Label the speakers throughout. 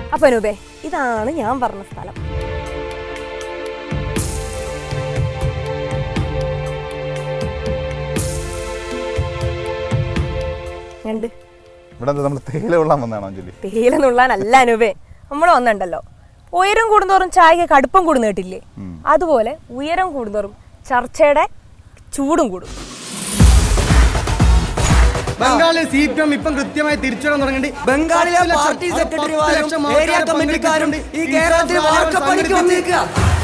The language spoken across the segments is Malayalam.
Speaker 1: അപ്പൊ അനൂപേ ഇതാണ് ഞാൻ പറഞ്ഞ സ്ഥലം രണ്ട്
Speaker 2: ഇവിടെ എന്താ നമ്മൾ തേയില കൊള്ളാൻ വന്നതാണോ അഞ്ജലി
Speaker 1: തേയില നുള്ളാനല്ല അനൂപേ നമ്മൾ വന്നിട്ടുണ്ടല്ലോ ഉയരം കൂടുന്തോറും ചായക്ക് കടുപ്പം കൂടുന്ന കേട്ടില്ലേ അതുപോലെ ഉയരം കൂടുന്തോറും ചർച്ചയുടെ ചൂടും കൂടും
Speaker 3: ബംഗാളിൽ സി പി എം ഇപ്പം കൃത്യമായി തിരിച്ചുവിടാൻ തുടങ്ങിയിട്ട്
Speaker 4: ബംഗാളിലെ
Speaker 3: പത്ത് ലക്ഷം-
Speaker 4: പാർട്ടി
Speaker 3: അത് പത്ത്
Speaker 4: സെക്രട്ടറിമാരും
Speaker 3: ലക്ഷം
Speaker 4: ഏരിയ
Speaker 3: ആൾക്കാരെ
Speaker 4: കമ്മിറ്റിക്കാരും ഈ
Speaker 3: പങ്കെടുപ്പിച്ചുകൊണ്ട്
Speaker 4: കേരളത്തിൽ
Speaker 3: ഈ
Speaker 4: വാർക്കപ്പണിക്ക് വന്നിരിക്കുക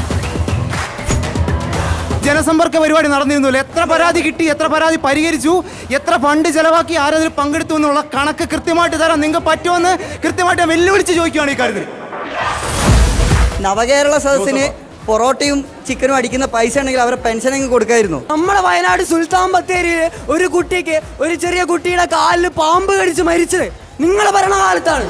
Speaker 3: ജനസമ്പർക്ക പരിപാടി നടന്നിരുന്നില്ല എത്ര പരാതി കിട്ടി എത്ര പരാതി പരിഹരിച്ചു എത്ര ഫണ്ട് ചെലവാക്കി ആരതിൽ പങ്കെടുത്തു എന്നുള്ള കണക്ക് കൃത്യമായിട്ട് തരാൻ നിങ്ങൾക്ക് പറ്റുമെന്ന് കൃത്യമായിട്ട് ഞാൻ വെല്ലുവിളിച്ച് ചോദിക്കുകയാണ് ഈ കാര്യത്തിൽ
Speaker 4: നവകേരള സദസ്സിന് പൊറോട്ടയും ചിക്കനും അടിക്കുന്ന പൈസ ഉണ്ടെങ്കിൽ അവരെ പെൻഷൻ അങ്ങ് കൊടുക്കായിരുന്നു നമ്മളെ വയനാട് സുൽത്താൻ ബത്തേരിയിൽ ഒരു കുട്ടിക്ക് ഒരു ചെറിയ കുട്ടിയുടെ കാലിൽ പാമ്പ് കടിച്ച് മരിച്ചത് നിങ്ങളെ ഭരണകാലത്താണ്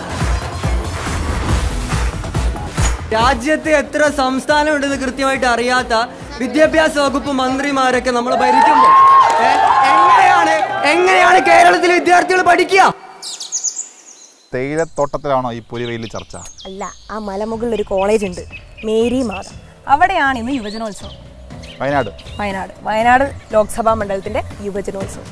Speaker 4: രാജ്യത്ത് എത്ര സംസ്ഥാനം ഉണ്ടെന്ന് കൃത്യമായിട്ട് അറിയാത്ത വിദ്യാഭ്യാസ വകുപ്പ് മന്ത്രിമാരൊക്കെ നമ്മൾ ഭരിക്കുമ്പോൾ ഏ, എങ്ങനെയാണ് എങ്ങനെയാണ് കേരളത്തിലെ വിദ്യാർത്ഥികൾ പഠിക്കുക
Speaker 2: തേയിലത്തോട്ടത്തിലാണോ ഈ പുലിവെയിൽ ചർച്ച
Speaker 1: അല്ല ആ മലമുകളിൽ ഒരു കോളേജ് ഉണ്ട് മേരി മാത അവിടെയാണ് ഇന്ന് യുവജനോത്സവം
Speaker 2: വയനാട്
Speaker 1: വയനാട് വയനാട് ലോക്സഭാ മണ്ഡലത്തിന്റെ യുവജനോത്സവം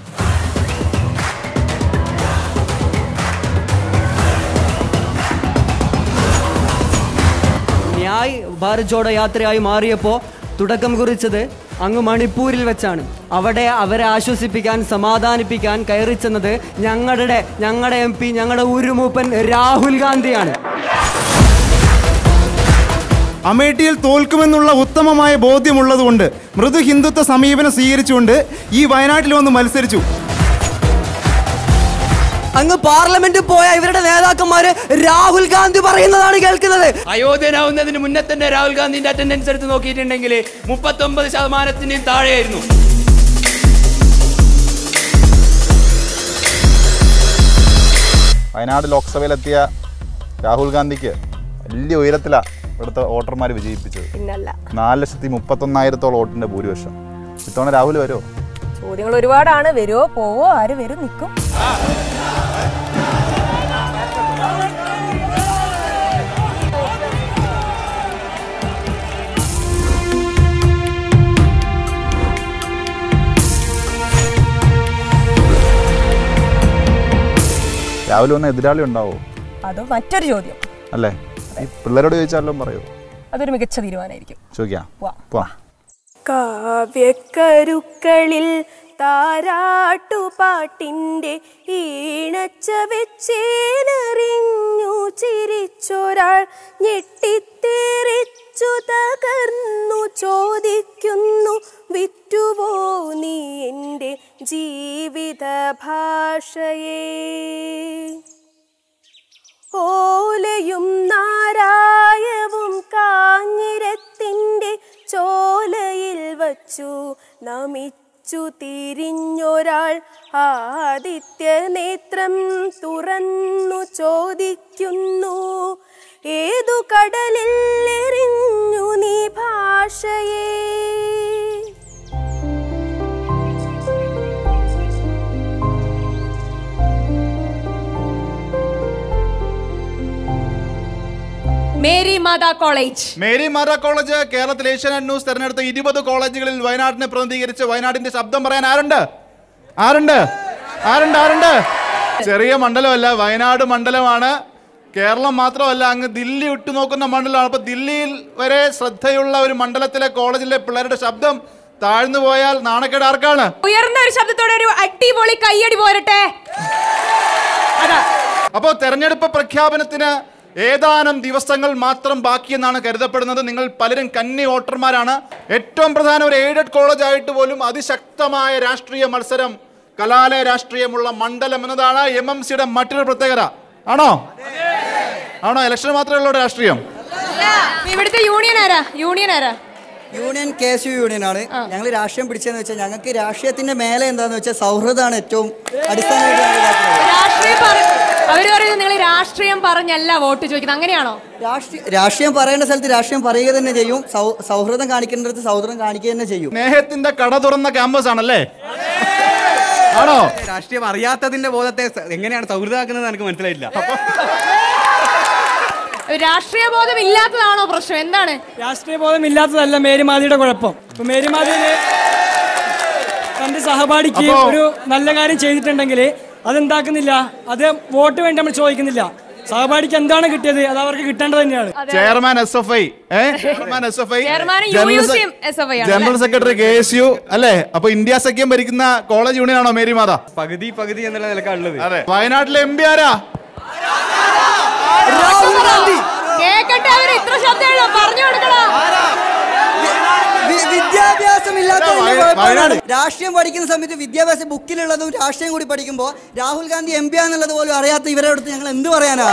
Speaker 4: ന്യായ് ഭാരത് ജോഡോ യാത്രയായി മാറിയപ്പോൾ തുടക്കം കുറിച്ചത് അങ്ങ് മണിപ്പൂരിൽ വെച്ചാണ് അവിടെ അവരെ ആശ്വസിപ്പിക്കാൻ സമാധാനിപ്പിക്കാൻ കയറി ചെന്നത് ഞങ്ങളുടെ ഞങ്ങളുടെ എം പി ഞങ്ങളുടെ ഊരുമൂപ്പൻ രാഹുൽ ഗാന്ധിയാണ്
Speaker 3: അമേഠിയിൽ തോൽക്കുമെന്നുള്ള ഉത്തമമായ ബോധ്യമുള്ളതുകൊണ്ട് മൃദു ഹിന്ദുത്വ സമീപനം സ്വീകരിച്ചുകൊണ്ട് ഈ വയനാട്ടിൽ വന്ന് മത്സരിച്ചു
Speaker 4: അങ്ങ് പാർലമെന്റിൽ പോയ ഇവരുടെ നേതാക്കന്മാര് രാഹുൽ ഗാന്ധി പറയുന്നതാണ് കേൾക്കുന്നത്
Speaker 5: അയോധ്യനാവുന്നതിന് മുന്നേ തന്നെ രാഹുൽ ഗാന്ധിന്റെ അറ്റൻഡൻസ് എടുത്ത് നോക്കിയിട്ടുണ്ടെങ്കിൽ മുപ്പത്തൊമ്പത് ശതമാനത്തിന്റെയും താഴെയായിരുന്നു
Speaker 2: വയനാട് ലോക്സഭയിലെത്തിയ രാഹുൽ ഗാന്ധിക്ക് വലിയ ഉയരത്തിലാണ് ഇവിടുത്തെ വോട്ടർമാർ വിജയിപ്പിച്ചത്
Speaker 1: പിന്നല്ല
Speaker 2: നാല് ലക്ഷത്തി മുപ്പത്തൊന്നായിരത്തോളം വോട്ടിന്റെ ഭൂരിപക്ഷം ഇത്തവണ രാഹുൽ വരുമോ
Speaker 1: ചോദ്യങ്ങൾ ഒരുപാടാണ് വരുമോ പോവോ ആര് വരും നിൽക്കും
Speaker 2: രാഹുൽ വന്ന എതിരാളി ഉണ്ടാവോ
Speaker 1: അത് മറ്റൊരു ചോദ്യം
Speaker 2: അല്ലേ ഈ പിള്ളേരോട് ചോദിച്ചാലോ പറയോ
Speaker 1: അതൊരു മികച്ച തീരുമാനമായിരിക്കും
Speaker 2: ചോദിക്കാം
Speaker 1: പോവാം.
Speaker 2: പോവാം
Speaker 1: കാവ്യക്കരുക്കളിൽ താരാട്ടുപാട്ടിൻ്റെ ഈണച്ച വെച്ചേനറിഞ്ഞു ചിരിച്ചൊരാൾ ഞെട്ടിത്തേറിച്ചു തകർന്നു ചോദിക്കുന്നു വിറ്റുവോ നീ എൻ്റെ ജീവിത ഭാഷയെ ഓലയും നാരായവും കാഞ്ഞിരത്തിൻ്റെ ചോലയിൽ വച്ചു നമിച്ചു തിരിഞ്ഞൊരാൾ ആദിത്യ നേത്രം തുറന്നു ചോദിക്കുന്നു ഏതു കടലിൽ എറിഞ്ഞു നീ ഭാഷയെ
Speaker 6: Mary Matha college
Speaker 2: Mary Matha college കേരളത്തിൽ ഏഷ്യാനെറ്റ് ന്യൂസ് തെരഞ്ഞെടുത്ത ഇരുപത് കോളേജുകളിൽ വയനാടിനെ പ്രതിനിധീകരിച്ച് വയനാടിന്റെ ശബ്ദം പറയാൻ ആരുണ്ട് ആരുണ്ട് ആരുണ്ട് ആരുണ്ട് ചെറിയ മണ്ഡലമല്ല വയനാട് മണ്ഡലമാണ് കേരളം മാത്രമല്ല അങ്ങ് ദില്ലി ഉറ്റുനോക്കുന്ന മണ്ഡലമാണ് അപ്പൊ ദില്ലിയിൽ വരെ ശ്രദ്ധയുള്ള ഒരു മണ്ഡലത്തിലെ കോളേജിലെ പിള്ളേരുടെ ശബ്ദം താഴ്ന്നു പോയാൽ നാണക്കേട് ആർക്കാണ്
Speaker 6: ഉയർന്ന ഒരു ശബ്ദത്തോടെ ഒരു അടിപൊളി കയ്യടി പോരട്ടെ അതാ
Speaker 2: അപ്പോൾ തെരഞ്ഞെടുപ്പ് പ്രഖ്യാപനത്തിന് ഏതാനും ദിവസങ്ങൾ മാത്രം ബാക്കിയെന്നാണ് കരുതപ്പെടുന്നത് നിങ്ങൾ പലരും കന്നി വോട്ടർമാരാണ് ഏറ്റവും പ്രധാന ഒരു എയ്ഡഡ് കോളേജ് ആയിട്ട് പോലും അതിശക്തമായ രാഷ്ട്രീയ മത്സരം കലാലയ രാഷ്ട്രീയമുള്ള മണ്ഡലം എന്നതാണ് എം എം സിയുടെ മറ്റൊരു പ്രത്യേകത ആണോ ആണോ ഇലക്ഷൻ മാത്രമേ ഉള്ളൂ രാഷ്ട്രീയം
Speaker 6: ഇവിടുത്തെ യൂണിയൻ ആരാ യൂണിയൻ ആരാ
Speaker 4: union K S U union ആണ് ഞങ്ങൾ രാഷ്ട്രീയം പിടിച്ചതെന്ന് വെച്ചാൽ ഞങ്ങൾക്ക് രാഷ്ട്രീയത്തിന്റെ മേലെ എന്താന്ന് വെച്ചാൽ സൗഹൃദമാണ് ഏറ്റവും അടിസ്ഥാനമായിട്ട് ഞങ്ങൾ ഇതാക്കുന്നത്.
Speaker 6: രാഷ്ട്രീയം പറ അവര് പറയുന്നത് നിങ്ങൾ രാഷ്ട്രീയം പറഞ്ഞല്ല വോട്ട് ചോദിക്കുന്നത് അങ്ങനെയാണോ
Speaker 4: രാഷ്ട്രീയ രാഷ്ട്രീയം പറയേണ്ട സ്ഥലത്ത് രാഷ്ട്രീയം പറയുക തന്നെ ചെയ്യും സൗ- സൗഹൃദം കാണിക്കേണ്ടടുത്ത് സൗഹൃദം കാണിക്കുക തന്നെ ചെയ്യും
Speaker 2: സ്നേഹത്തിന്റെ കട തുറന്ന ക്യാമ്പസ് ആണല്ലേ ആണോ
Speaker 7: രാഷ്ട്രീയം അറിയാത്തതിന്റെ ബോധത്തെ സ- എങ്ങനെയാണ് സൗഹൃദമാക്കുന്നത് എനിക്ക് മനസ്സിലായില്ല
Speaker 6: രാഷ്ട്രീയ ബോധം ഇല്ലാത്തതാണോ പ്രശ്നം എന്താണ്
Speaker 7: രാഷ്ട്രീയ ബോധം ഇല്ലാത്തതല്ല മേരിമാതിയുടെ കുഴപ്പം ഇപ്പൊ മേരിമാതിയില് തന്റെ സഹപാഠിക്ക്
Speaker 2: അപ്പോ-
Speaker 7: ഒരു നല്ല കാര്യം ചെയ്തിട്ടുണ്ടെങ്കിൽ അതെന്താക്കുന്നില്ല അത് വോട്ട് വേണ്ടി നമ്മൾ ചോദിക്കുന്നില്ല സഹപാഠിക്ക് എന്താണ് കിട്ടിയത് അത് അവർക്ക് കിട്ടേണ്ടത് തന്നെയാണ്
Speaker 2: chairman S F I chairman S F I
Speaker 6: ചെയർമാനും UUC യും SFI ആണ്
Speaker 2: general secretary K S U അല്ലേ അപ്പൊ ഇന്ത്യ സഖ്യം ഭരിക്കുന്ന കോളേജ് യൂണിയൻ ആണോ മേരി മാത
Speaker 3: പകുതി പകുതി എന്നുള്ള നിലക്കാണുള്ളത്
Speaker 2: അതെ വയനാട്ടിലെ എം പി ആരാ
Speaker 6: കേക്കട്ടെ അവര് ഇത്ര ശബ്ദമുള്ളൂ പറഞ്ഞു കൊടുക്കണോ
Speaker 8: വിദ്യാഭ്യാസം ഇല്ലാത്തതിന്റെ
Speaker 2: വയ-
Speaker 8: കുഴപ്പമാണ്
Speaker 2: വയനാട്-
Speaker 8: രാഷ്ട്രീയം പഠിക്കുന്ന സമയത്ത് വിദ്യാഭ്യാസം ബുക്കിലുള്ളതും രാഷ്ട്രീയം കൂടി പഠിക്കുമ്പോൾ രാഹുൽ ഗാന്ധി എം പി ആണെന്നുള്ളത് പോലും അറിയാത്ത ഇവരെ അടുത്ത് ഞങ്ങൾ എന്ത് പറയാനാ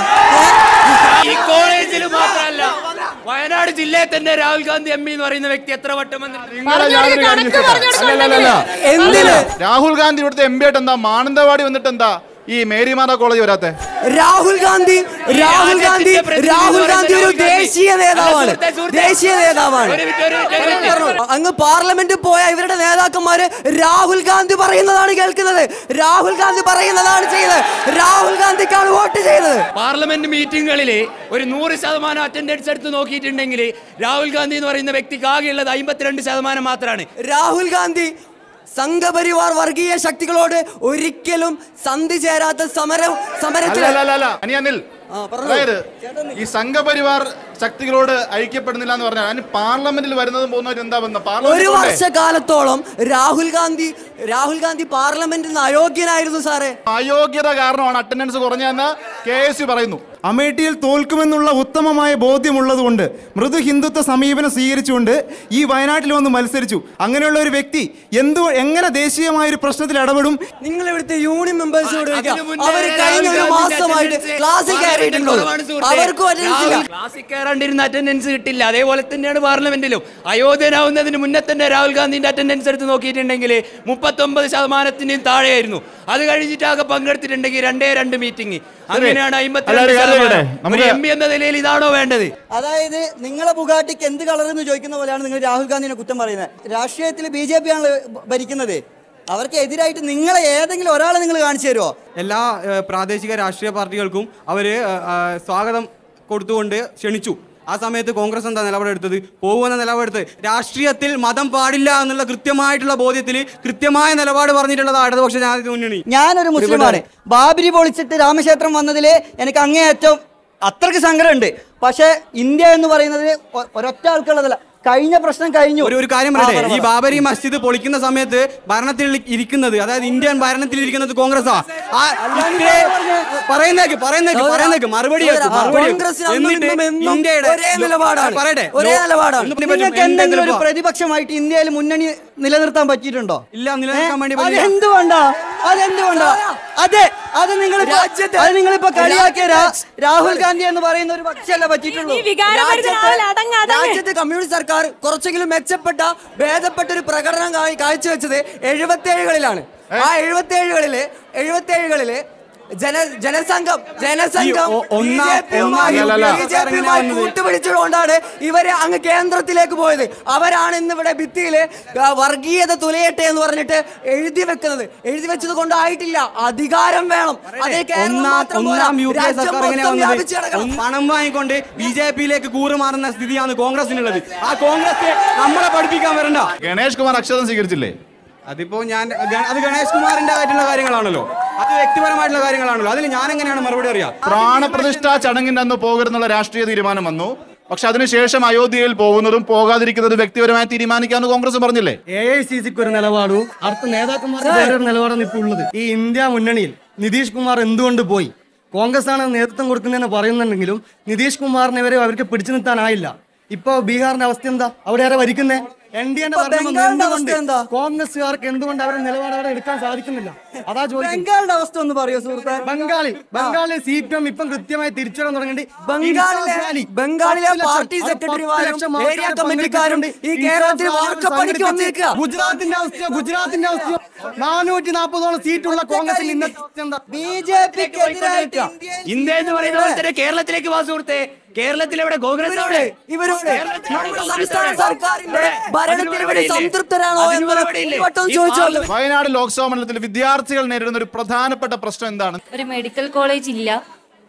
Speaker 5: ഈ കോളേജിൽ മാത്രമല്ല വയനാട് ജില്ലയിൽ തന്നെ രാഹുൽ ഗാന്ധി എം എന്ന് പറയുന്ന വ്യക്തി എത്ര വട്ടം വന്നിട്ടുണ്ട്
Speaker 2: നിങ്ങളെ
Speaker 6: പറഞ്ഞു
Speaker 2: ഞാനൊരു
Speaker 6: കൊടുക്ക്,
Speaker 2: കാര്യം
Speaker 6: കണക്ക്
Speaker 2: ചോദിക്കാം.
Speaker 6: പറഞ്ഞു കൊടുക്ക്
Speaker 2: അല്ലല്ലല്ല.
Speaker 8: എന്തിന്
Speaker 2: രാഹുൽ ഗാന്ധി ഇവിടുത്തെ എം പി ആയിട്ട് എന്താ മാനന്തവാടി വന്നിട്ട് എന്താ ഈ മേരി മാത കോളേജ് വരാത്തെ
Speaker 8: രാഹുൽ ഗാന്ധി രാഹുൽ ഗാന്ധി രാഹുൽ ഗാന്ധി ഒരു ദേശീയ നേതാവാണ് ദേശീയ നേതാവാണ്
Speaker 5: ഒരു മിനിറ്റ്, ഒരു മിനിറ്റ്, ഒരു മിനിറ്റ്.
Speaker 8: അങ്ങ് പാർലമെന്റിൽ പോയ ഇവരുടെ നേതാക്കന്മാര് രാഹുൽ ഗാന്ധി പറയുന്നതാണ് കേൾക്കുന്നത് രാഹുൽ ഗാന്ധി പറയുന്നതാണ് ചെയ്യുന്നത് രാഹുൽ ഗാന്ധിക്കാണ് വോട്ട് ചെയ്യുന്നത്
Speaker 5: പാർലമെന്റ് മീറ്റിംഗുകളിൽ ഒരു നൂറ് ശതമാനം അറ്റൻഡൻസ് എടുത്ത് നോക്കിയിട്ടുണ്ടെങ്കിൽ രാഹുൽ ഗാന്ധി എന്ന് പറയുന്ന വ്യക്തിക്ക് ആകെയുള്ളത് അമ്പത്തിരണ്ട് ശതമാനം മാത്രമാണ്
Speaker 8: രാഹുൽ ഗാന്ധി സംഘപരിവാർ വർഗീയ ശക്തികളോട് ഒരിക്കലും സന്ധി ചേരാത്ത സമരം സമരത്തിൽ
Speaker 2: അല്ലല്ലല്ല അനി അനിൽ
Speaker 8: ആ, പറഞ്ഞോ.
Speaker 2: അതായത് ഈ സംഘപരിവാർ ശക്തികളോട് ഐക്യപ്പെടുന്നില്ല എന്ന് പറഞ്ഞാൽ അതിന് പാർലമെന്റിൽ വരുന്നതും പോകുന്നവർ എന്താ ബന്ധം
Speaker 8: ഒരു
Speaker 2: പാർലമെന്റിൽ പോണ്ടേ?
Speaker 8: വർഷക്കാലത്തോളം രാഹുൽ ഗാന്ധി രാഹുൽ ഗാന്ധി പാർലമെന്റിൽ നിന്ന് അയോഗ്യനായിരുന്നു സാറേ
Speaker 2: അയോഗ്യത കാരണമാണ് അറ്റൻഡൻസ് കുറഞ്ഞതെന്ന് കെ എസ് യു പറയുന്നു
Speaker 3: അമേഠിയിൽ തോൽക്കുമെന്നുള്ള ഉത്തമമായ ബോധ്യമുള്ളതുകൊണ്ട് മൃദു ഹിന്ദുത്വ സമീപനം സ്വീകരിച്ചുകൊണ്ട് ഈ വയനാട്ടിൽ വന്ന് മത്സരിച്ചു അങ്ങനെയുള്ള ഒരു വ്യക്തി എന്തു എങ്ങനെ ദേശീയമായ ഒരു പ്രശ്നത്തിൽ ഇടപെടും
Speaker 8: നിങ്ങൾ ഇവിടുത്തെ യൂണിയൻ മെമ്പേഴ്സിനോട് ചോദിക്കാം
Speaker 5: അതിനു മുന്നേ
Speaker 8: അവർ കഴിഞ്ഞ ഒരു
Speaker 5: രാഹുൽ ഗാന്ധിന്റെ
Speaker 8: മാസമായിട്ട്
Speaker 5: attendance
Speaker 8: ക്ലാസ്സിൽ കയറിയിട്ടുണ്ടോ
Speaker 5: കുറവാണ് സുഹൃത്തേ.
Speaker 8: അവർക്കും attendance ഇല്ല
Speaker 5: രാഹുൽ ക്ലാസ്സിൽ കയറാണ്ടിരുന്ന അറ്റൻഡൻസ് കിട്ടില്ല അതേപോലെ തന്നെയാണ് പാർലമെന്റിലും അയോധ്യനാവുന്നതിന് മുന്നേ തന്നെ രാഹുൽ ഗാന്ധിന്റെ അറ്റൻഡൻസ് എടുത്ത് നോക്കിയിട്ടുണ്ടെങ്കിൽ മുപ്പത്തൊമ്പത് ശതമാനത്തിന് താഴെയായിരുന്നു അത് കഴിഞ്ഞിട്ട് ആകെ പങ്കെടുത്തിട്ടുണ്ടെങ്കിൽ രണ്ടേ രണ്ട് മീറ്റിംഗ് അങ്ങനെയാണ്
Speaker 2: അല്ല, ഒരു കാര്യം ചോദിക്കട്ടെ?
Speaker 5: അമ്പത്തി
Speaker 2: നമുക്ക്
Speaker 5: എം പി എന്ന നിലയിൽ ഇതാണോ വേണ്ടത്
Speaker 8: അതായത് നിങ്ങളെ ബുഗാട്ടിക്ക് എന്ത് കളർ എന്ന് ചോദിക്കുന്ന പോലെയാണ് നിങ്ങൾ രാഹുൽ ഗാന്ധിനെ കുറ്റം പറയുന്നത് രാഷ്ട്രീയത്തിൽ ബി ജെ പി ആണ് ഭരിക്കുന്നത് അവർക്ക് എതിരായിട്ട് നിങ്ങളെ ഏതെങ്കിലും ഒരാളെ നിങ്ങൾ കാണിച്ചു തരുമോ
Speaker 3: എല്ലാ ഏഹ്, പ്രാദേശിക രാഷ്ട്രീയ പാർട്ടികൾക്കും അവർ സ്വാഗതം കൊടുത്തുകൊണ്ട് ക്ഷണിച്ചു ആ സമയത്ത് കോൺഗ്രസ് എന്താ നിലപാടെടുത്തത് പോകുന്ന നിലപാടെടുത്ത് രാഷ്ട്രീയത്തിൽ മതം പാടില്ല എന്നുള്ള കൃത്യമായിട്ടുള്ള ബോധ്യത്തിൽ കൃത്യമായ നിലപാട് പറഞ്ഞിട്ടുള്ളത് ഇടതുപക്ഷ ജനാധിപത്യ മുന്നണി
Speaker 8: ഞാനൊരു മുസ്ലിമാണ് ബാബരി പൊളിച്ചിട്ട് രാമക്ഷേത്രം വന്നതിൽ എനിക്ക് അങ്ങേയറ്റം അത്രയ്ക്ക് സങ്കടമുണ്ട് പക്ഷേ ഇന്ത്യ എന്ന് പറയുന്നത് ഒ- ഒരൊറ്റ ആൾക്കുള്ളതല്ല കഴിഞ്ഞ പ്രശ്നം കഴിഞ്ഞു
Speaker 3: ഒരു ഒരു കാര്യം
Speaker 8: ആ,
Speaker 3: പറയട്ടെ
Speaker 8: പറ,
Speaker 3: ഈ
Speaker 8: പറ.
Speaker 3: ബാബരി മസ്ജിദ് പൊളിക്കുന്ന സമയത്ത് ഭരണത്തിൽ ഇരിക്കുന്നത് അതായത് ഇന്ത്യൻ ഭരണത്തിൽ ഇരിക്കുന്നത് കോൺഗ്രസാ ആ ഇത്രേ പറയുന്നേക്ക് പറയുന്നേക്ക് പറയുന്നേക്ക് മറുപടി കേൾക്ക്,
Speaker 8: ആ,
Speaker 3: മറുപടി കേൾക്ക്.
Speaker 8: കോൺഗ്രസിന് അന്നും
Speaker 3: എന്നിട്ട്
Speaker 8: ഇന്നും എന്നും
Speaker 3: ഇന്ത്യയുടെ
Speaker 8: ഒരേ നിലപാടാണ്
Speaker 3: പറയട്ടെ
Speaker 8: ഒരേ
Speaker 3: ലോ-
Speaker 8: നിലപാടാണ്
Speaker 3: എന്തിനെ പറ്റും?
Speaker 8: നിങ്ങൾക്ക് എന്തെങ്കിലും ഒരു
Speaker 3: എന്തെങ്കിലും
Speaker 8: പ്രതിപക്ഷമായിട്ട് ഇന്ത്യയിൽ മുന്നണി നിലനിർത്താൻ പറ്റിയിട്ടുണ്ടോ
Speaker 3: ഇല്ല നിലനിൽക്കാൻ വേണ്ടി
Speaker 8: അത്
Speaker 3: പറ്റില്ല.
Speaker 8: എന്തുകൊണ്ടാ അതെന്തുകൊണ്ടാ അതെ അത് നിങ്ങൾ അത് നിങ്ങളിപ്പോ കളിയാക്കിയ രാ- രാഹുൽ ഗാന്ധി എന്ന് പറയുന്ന ഒരു പക്ഷല്ല പറ്റിയിട്ടുള്ളൂ
Speaker 6: ഈ വികാരഭരിതനായ
Speaker 8: രാജ്യത്ത്
Speaker 6: അടങ്ങ് അടങ്ങ്.
Speaker 8: രാജ്യത്ത് കമ്മ്യൂണിസ്റ്റ് സർക്കാർ കുറച്ചെങ്കിലും മെച്ചപ്പെട്ട ഭേദപ്പെട്ട ഒരു പ്രകടനം കാ- കാഴ്ചവെച്ചത് എഴുപത്തേഴുകളിലാണ് ആ എഴുപത്തേഴുകളില് എഴുപത്തേഴുകളില് ജന ജനസംഘം ജനസംഘം
Speaker 3: ഈ ഒ- ഒന്നാം- ഒന്നാം
Speaker 2: അല്ലല്ല.
Speaker 8: ബി ജെ പിയുമായി കൂട്ടുപിടിച്ചുകൊണ്ടാണ് ഇവര് അങ്ങ് കേന്ദ്രത്തിലേക്ക് പോയത് അവരാണ് ഇന്ന് ഇവിടെ ഭിത്തിയില് ആ, വർഗീയത തുലയട്ടെ എന്ന് പറഞ്ഞിട്ട് എഴുതി വെക്കുന്നത് എഴുതി വെച്ചത് കൊണ്ടായിട്ടില്ല അധികാരം വേണം അതേ കേരളം
Speaker 3: ഒന്നാം
Speaker 8: മാത്രം പോരാ.
Speaker 3: ഒന്നാം യു പി എ
Speaker 8: രാജ്യം
Speaker 3: സർക്കാർ എങ്ങനെ
Speaker 8: മൊത്തം
Speaker 3: വന്നത്
Speaker 8: വ്യാപിച്ച് കിടക്കണം.
Speaker 3: ഒന്ന് പണം വാങ്ങിക്കൊണ്ട് ബി ജെ പിയിലേക്ക് കൂറുമാറുന്ന സ്ഥിതിയാണ് കോൺഗ്രസിനുള്ളത് ആ കോൺഗ്രസ് നമ്മളെ പഠിപ്പിക്കാൻ വരണ്ട
Speaker 2: ഗണേഷ് കുമാർ അക്ഷരം സ്വീകരിച്ചില്ലേ
Speaker 3: അതിപ്പോ ഞാൻ ഗ- അത് ഗണേഷ് കുമാറിന്റെ ആയിട്ടുള്ള കാര്യങ്ങളാണല്ലോ അത് വ്യക്തിപരമായിട്ടുള്ള കാര്യങ്ങളാണല്ലോ അതിൽ ഞാൻ എങ്ങനെയാണ് മറുപടി അറിയാം
Speaker 2: പ്രാണപ്രതിഷ്ഠാ ചടങ്ങിന്റെ അന്ന് പോകരുന്നുള്ള രാഷ്ട്രീയ തീരുമാനം വന്നു പക്ഷെ അതിനുശേഷം അയോധ്യയിൽ പോകുന്നതും പോകാതിരിക്കുന്നതും വ്യക്തിപരമായി തീരുമാനിക്കാമെന്ന് കോൺഗ്രസ് പറഞ്ഞില്ലേ
Speaker 7: എ ഐ സി സിക്ക് ഒരു നിലപാടും അടുത്ത നേതാക്കന്മാർക്ക് വേറൊരു നിലപാടാണ് ഇപ്പോൾ ഉള്ളത് ഈ ഇന്ത്യ മുന്നണിയിൽ നിതീഷ് കുമാർ എന്തുകൊണ്ട് പോയി കോൺഗ്രസ് ആണ് നേതൃത്വം കൊടുക്കുന്നതെന്ന് പറയുന്നുണ്ടെങ്കിലും നിതീഷ് കുമാറിനെ വരെ അവർക്ക് പിടിച്ചു നിർത്താനായില്ല ഇപ്പൊ ബീഹാറിന്റെ അവസ്ഥ എന്താ അവിടെ ആരാ ഭരിക്കുന്നേ എൻ ഡി എന്റെ
Speaker 8: ഇപ്പൊ ബംഗാളിന്റെ അവസ്ഥ എന്താ?
Speaker 7: കോൺഗ്രസ്സുകാർക്ക് എന്തുകൊണ്ട് അവരുടെ നിലപാട് അവിടെ എടുക്കാൻ സാധിക്കുന്നില്ല അതാ ചോദിക്കുന്നത്
Speaker 8: ബംഗാളിന്റെ അവസ്ഥ ഒന്ന് പറയോ സുഹൃത്തെ
Speaker 7: ബംഗാളിൽ ബംഗാളിൽ സി പി എം ഇപ്പം കൃത്യമായി തിരിച്ചുവരാൻ തുടങ്ങിയിട്ട്
Speaker 8: ബംഗാളിലെ
Speaker 7: ഇൻസാഫ് റാലി
Speaker 8: ബംഗാളിലെ
Speaker 7: പത്ത് ലക്ഷം,
Speaker 8: പാർട്ടി
Speaker 7: അത് പത്ത്
Speaker 8: സെക്രട്ടറിമാരും
Speaker 7: ലക്ഷം ആൾക്കാർ
Speaker 8: ഏരിയ കമ്മിറ്റിക്കാരും ഈ
Speaker 7: പങ്കെടുത്തിട്ടുണ്ട്.
Speaker 8: കേരളത്തിൽ
Speaker 7: ഇൻസാഫ് റാലി
Speaker 8: വാർക്കപ്പണിക്ക്
Speaker 7: സംഘടിപ്പിച്ച്
Speaker 8: വന്നിരിക്കുക
Speaker 7: ഗുജറാത്തിന്റെ അവസ്ഥയോ ഗുജറാത്തിന്റെ അവസ്ഥയോ നാനൂറ്റി നാൽപ്പതോളം സീറ്റുള്ള കോൺഗ്രസിൽ ഇന്നത്തെ അവസ്ഥ എന്താ
Speaker 8: ബി ജെ പിക്ക് എതിരായിട്ട്
Speaker 5: ഇന്ത്യ എന്ന് പറയുന്ന പോലെ തന്നെ കേരളത്തിലേക്ക് വാ സുഹൃത്തെ കേരളത്തിൽ എവിടെ കോൺഗ്രസ് അവിടെ
Speaker 8: ഇവരോട്
Speaker 5: കേരളത്തിൽ
Speaker 8: നമ്മുടെ
Speaker 5: കോൺഗ്രസ്
Speaker 8: സംസ്ഥാന
Speaker 5: അവിടെ.
Speaker 8: സർക്കാരിന്റെ
Speaker 5: ഇവിടെ
Speaker 8: ഭരണത്തിൽ
Speaker 5: അതിന്
Speaker 8: ഇവര്
Speaker 5: മറുപടിയില്ലേ?
Speaker 8: സംതൃപ്തരാണോ
Speaker 5: അതിന്
Speaker 8: എന്ന്
Speaker 5: മറുപടിയില്ലേ?
Speaker 8: ഒരു വട്ടം
Speaker 5: ഈ
Speaker 8: ചോദിച്ചോളൂ
Speaker 5: പാർലമെന്റ്
Speaker 2: വയനാട് ലോക്സഭാ മണ്ഡലത്തിൽ വിദ്യാർത്ഥികൾ നേരിടുന്ന ഒരു പ്രധാനപ്പെട്ട പ്രശ്നം എന്താണ്
Speaker 9: ഒരു മെഡിക്കൽ കോളേജ് ഇല്ല